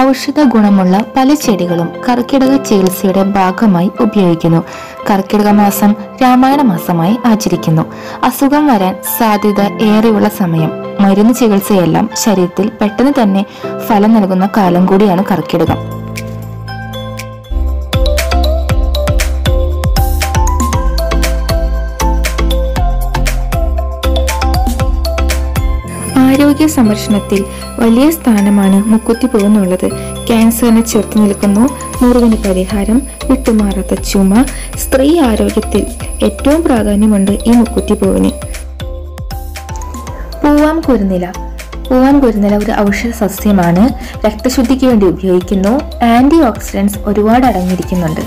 ഔഷധ ഗുണമുള്ള പല ചെടികളും കർക്കിടക ചികിത്സയുടെ ഭാഗമായി ഉപയോഗിക്കുന്നു കർക്കിടക മാസം രാമായണ മാസമായി ആചരിക്കുന്നു അസുഖം വരാൻ സാധ്യത ഏറെയുള്ള സമയം മരുന്ന് ചികിത്സയെല്ലാം ശരീരത്തിൽ പെട്ടെന്ന് തന്നെ ഫലം നൽകുന്ന കാലം കൂടിയാണ് കർക്കിടകം ആരോഗ്യ സംരക്ഷണത്തിൽ വലിയ സ്ഥാനമാണ് മുക്കുത്തിപ്പൂവിനുള്ളത് ക്യാൻസറിനെ ചെറുത്തു നിൽക്കുന്നു മുറിവിന് പരിഹാരം വിട്ടുമാറാത്ത ചുമ സ്ത്രീ ആരോഗ്യത്തിൽ ഏറ്റവും പ്രാധാന്യമുണ്ട് ഈ മുക്കുത്തിപ്പൂവിന് പൂവാം കുരുന്നില പൂവാം കുരുന്നില ഒരു ഔഷധ സസ്യമാണ് രക്തശുദ്ധിക്ക് വേണ്ടി ഉപയോഗിക്കുന്നു ആന്റി ഓക്സിഡൻസ് ഒരുപാട് അടങ്ങിയിരിക്കുന്നുണ്ട്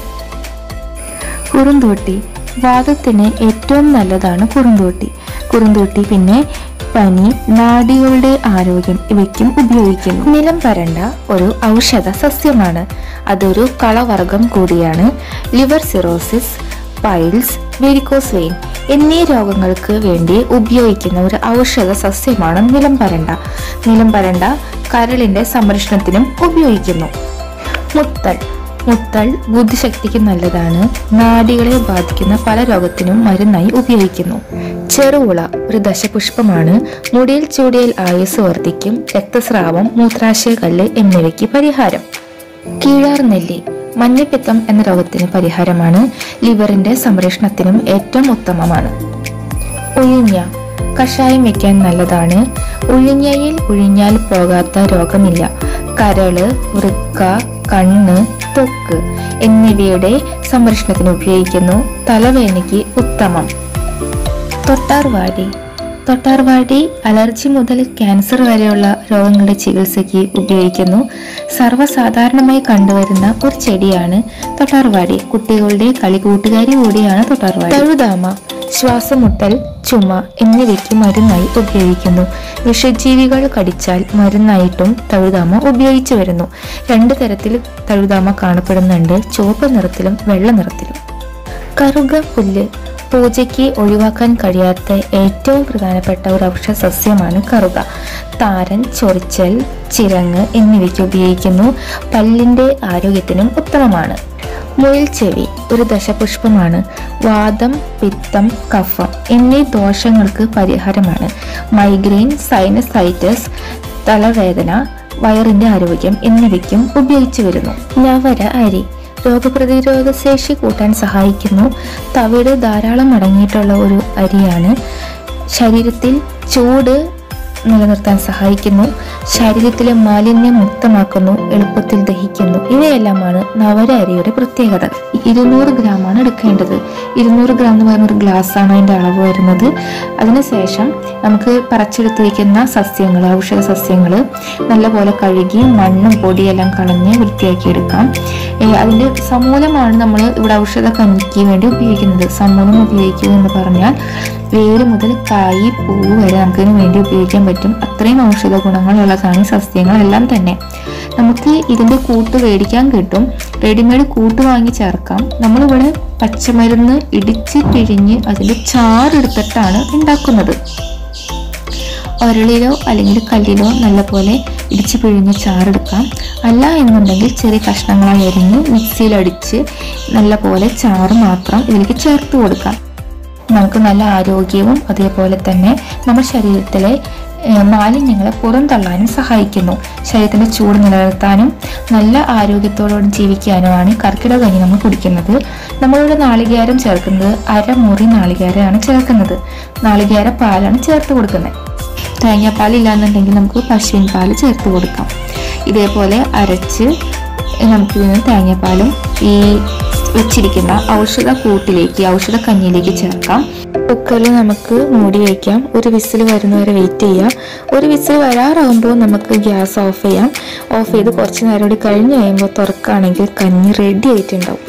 കുറുന്തോട്ടി വാദത്തിന് ഏറ്റവും നല്ലതാണ് കുറുന്തോട്ടി കുറുന്തോട്ടി പിന്നെ പനി നാഡികളുടെ ആരോഗ്യം ഇവയ്ക്കും ഉപയോഗിക്കുന്നു നിലം പരണ്ട ഒരു ഔഷധ സസ്യമാണ് അതൊരു കളവർഗം കൂടിയാണ് liver cirrhosis piles varicose vein എന്നീ രോഗങ്ങൾക്ക് വേണ്ടി ഉപയോഗിക്കുന്ന ഒരു ഔഷധ സസ്യമാണ് നിലം പരണ്ട നിലം പരണ്ട കരളിന്റെ സംരക്ഷണത്തിനും ഉപയോഗിക്കുന്നു മുത്തൽ മുത്തൽ ബുദ്ധിശക്തിക്ക് നല്ലതാണ് നാഡികളെ ബാധിക്കുന്ന പല രോഗത്തിനും മരുന്നായി ഉപയോഗിക്കുന്നു ചെറുവുള ഒരു ദശപുഷ്പമാണ് മുടിയിൽ ചൂടിയൽ ആയുസ് വർദ്ധിക്കും രക്തസ്രാവം മൂത്രാശയകല്ല് എന്നിവയ്ക്ക് പരിഹാരം കീഴാർ നെല്ലി മഞ്ഞപ്പിത്തം എന്ന രോഗത്തിന് പരിഹാരമാണ് ലിവറിന്റെ സംരക്ഷണത്തിനും ഏറ്റവും ഉത്തമമാണ് ഉഴിഞ്ഞ കഷായം വെക്കാൻ നല്ലതാണ് ഉഴിഞ്ഞയിൽ ഉഴിഞ്ഞാൽ പോകാത്ത രോഗമില്ല കരള് വൃക്ക കണ്ണ് ത്വക്ക് എന്നിവയുടെ സംരക്ഷണത്തിന് ഉപയോഗിക്കുന്നു തലവേദനയ്ക്ക് ഉത്തമം തൊട്ടാർവാടി തൊട്ടാർവാടി അലർജി മുതൽ ക്യാൻസർ വരെയുള്ള രോഗങ്ങളുടെ ചികിത്സയ്ക്ക് ഉപയോഗിക്കുന്നു സർവ്വസാധാരണമായി കണ്ടുവരുന്ന ഒരു ചെടിയാണ് തൊട്ടാർവാടി കുട്ടികളുടെ കളികൂട്ടുകാരി കൂടിയാണ് തൊട്ടാർവാടി തഴുതാമ ശ്വാസമുട്ടൽ ചുമ എന്നിവയ്ക്ക് മരുന്നായി ഉപയോഗിക്കുന്നു വിഷജീവികൾ കടിച്ചാൽ മരുന്നായിട്ടും തഴുതാമ ഉപയോഗിച്ചു വരുന്നു രണ്ട് തരത്തിൽ തഴുതാമ കാണപ്പെടുന്നുണ്ട് ചുവപ്പ് നിറത്തിലും വെള്ള നിറത്തിലും കറുക പുല്ല് പൂജയ്ക്ക് ഒഴിവാക്കാൻ കഴിയാത്ത ഏറ്റവും പ്രധാനപ്പെട്ട ഒരു ഔഷധ സസ്യമാണ് കറുക താരൻ ചൊറിച്ചൽ ചിരങ്ങ് എന്നിവയ്ക്ക് ഉപയോഗിക്കുന്നു പല്ലിന്റെ ആരോഗ്യത്തിനും ഉത്തമമാണ് മുയൽ ചെവി ഒരു ദശപുഷ്പമാണ് വാദം പിത്തം കഫം എന്നീ ദോഷങ്ങൾക്ക് പരിഹാരമാണ് മൈഗ്രെയിൻ സൈനസൈറ്റിസ് തലവേദന വയറിന്റെ ആരോഗ്യം എന്നിവയ്ക്കും ഉപയോഗിച്ചു വരുന്നു നവര അരി രോഗപ്രതിരോധ ശേഷി കൂട്ടാൻ സഹായിക്കുന്നു തവിട് ധാരാളം അടങ്ങിയിട്ടുള്ള ഒരു അരിയാണ് ശരീരത്തിൽ ചൂട് നിലനിർത്താൻ സഹായിക്കുന്നു ശരീരത്തിലെ മാലിന്യം മുക്തമാക്കുന്നു എളുപ്പത്തിൽ ദഹിക്കുന്നു ഇവയെല്ലാമാണ് നവര അരിയുടെ പ്രത്യേകത ഇരുന്നൂറ് ഗ്രാമാണ് എടുക്കേണ്ടത് ഇരുന്നൂറ് ഗ്രാം എന്ന് പറയുന്ന ഒരു ഗ്ലാസ് ആണ് അതിന്റെ അളവ് വരുന്നത് അതിനുശേഷം നമുക്ക് പറിച്ചെടുത്തിരിക്കുന്ന സസ്യങ്ങൾ ഔഷധ സസ്യങ്ങൾ നല്ലപോലെ കഴുകി മണ്ണും പൊടിയെല്ലാം കളഞ്ഞ് വൃത്തിയാക്കി എടുക്കാം ഏ, അതിന്റെ സമൂലമാണ് നമ്മൾ ഇവിടെ ഔഷധ കഞ്ഞിക്ക് വേണ്ടി ഉപയോഗിക്കുന്നത് സമൂലം ഉപയോഗിക്കുക എന്ന് പറഞ്ഞാൽ വേര് മുതൽ കായ് പൂവ് വരെ നമുക്ക് ഇതിന് വേണ്ടി ഉപയോഗിക്കാൻ പറ്റും അത്രയും ഔഷധ ഗുണങ്ങളുള്ളതാണ് ഈ സസ്യങ്ങളെല്ലാം തന്നെ നമുക്ക് ഇതിന്റെ കൂട്ട് മേടിക്കാൻ കിട്ടും റെഡിമെയ്ഡ് കൂട്ട് വാങ്ങി ചേർക്കാം നമ്മളിവിടെ പച്ചമരുന്ന് ഇടിച്ച് പിഴിഞ്ഞ് അതിന്റെ ചാറെടുത്തിട്ടാണ് ഉണ്ടാക്കുന്നത് ഉരളിലോ അല്ലെങ്കിൽ കല്ലിലോ നല്ലപോലെ ഇടിച്ച് പിഴിഞ്ഞ് ചാറെടുക്കാം അല്ല എന്നുണ്ടെങ്കിൽ ചെറിയ കഷ്ണങ്ങളായി അരിഞ്ഞ് മിക്സിയിലടിച്ച് നല്ലപോലെ ചാറ് മാത്രം ഇതിലേക്ക് ചേർത്ത് കൊടുക്കാം നമുക്ക് നല്ല ആരോഗ്യവും അതേപോലെ തന്നെ നമ്മുടെ ശരീരത്തിലെ ഏഹ്, മാലിന്യങ്ങളെ പുറന്തള്ളാനും സഹായിക്കുന്നു ശരീരത്തിന്റെ ചൂട് നിലനിർത്താനും നല്ല ആരോഗ്യത്തോടുകൂടി ജീവിക്കാനുമാണ് ഈ കർക്കിടക കഞ്ഞി നമ്മൾ കുടിക്കുന്നത് നമ്മളിവിടെ നാളികേരം ചേർക്കുന്നത് അരമുറി നാളികേരമാണ് ചേർക്കുന്നത് നാളികേര പാലാണ് ചേർത്ത് കൊടുക്കുന്നത് തേങ്ങാപ്പാൽ ഇല്ലാന്നുണ്ടെങ്കിൽ നമുക്ക് പശുവിൻ പാൽ ചേർത്ത് കൊടുക്കാം ഇതേപോലെ അരച്ച് നമുക്ക് ഇതിന് തേങ്ങാപ്പാലും ഈ വെച്ചിരിക്കുന്ന ഔഷധ കൂട്ടിലേക്ക് ഔഷധ കഞ്ഞിയിലേക്ക് ചേർക്കാം കുക്കറിൽ നമുക്ക് മൂടി വയ്ക്കാം ഒരു വിസിൽ വരുന്നവരെ വെയിറ്റ് ചെയ്യാം ഒരു വിസിൽ വരാറാകുമ്പോൾ നമുക്ക് ഗ്യാസ് ഓഫ് ചെയ്യാം ഓഫ് ചെയ്ത് കുറച്ച് നേരം കൂടി കഴിഞ്ഞ് കഴിയുമ്പോൾ തുറക്കുകയാണെങ്കിൽ കഞ്ഞി റെഡി ആയിട്ടുണ്ടാവും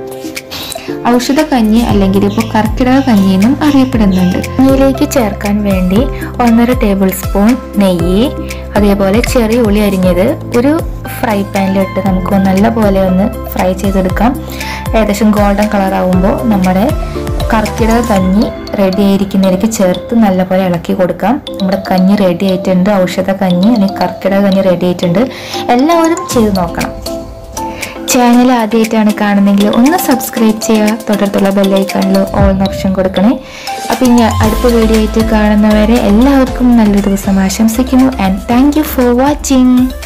ഔഷധ കഞ്ഞി അല്ലെങ്കിൽ ഇപ്പോൾ കർക്കിടക കഞ്ഞി എന്നും അറിയപ്പെടുന്നുണ്ട് കഞ്ഞിയിലേക്ക് ചേർക്കാൻ വേണ്ടി ഒന്നര ടേബിൾ സ്പൂൺ നെയ്യ് അതേപോലെ ചെറിയ ഉള്ളി അരിഞ്ഞത് ഒരു ഫ്രൈ പാനിലിട്ട് നമുക്ക് നല്ലപോലെ ഒന്ന് ഫ്രൈ ചെയ്തെടുക്കാം ഏകദേശം ഗോൾഡൻ കളർ ആവുമ്പോൾ നമ്മുടെ കർക്കിടക കഞ്ഞി റെഡി ആയിരിക്കുന്നതിലേക്ക് ചേർത്ത് നല്ലപോലെ ഇളക്കി കൊടുക്കാം നമ്മുടെ കഞ്ഞി റെഡി ആയിട്ടുണ്ട് ഔഷധ കഞ്ഞി അല്ലെങ്കിൽ കർക്കിടക കഞ്ഞി റെഡി ആയിട്ടുണ്ട് എല്ലാവരും ചെയ്ത് നോക്കണം ചാനൽ ആദ്യമായിട്ടാണ് കാണുന്നതെങ്കിൽ ഒന്ന് സബ്സ്ക്രൈബ് ചെയ്യുക തൊട്ടടുത്തുള്ള ബെല്ലൈക്കണിൽ ഓൾ ഓപ്ഷൻ കൊടുക്കണേ അപ്പം ഇനി അടുത്ത വീഡിയോ ആയിട്ട് കാണുന്നവരെ എല്ലാവർക്കും നല്ലൊരു ദിവസം ആശംസിക്കുന്നു and thank you for watching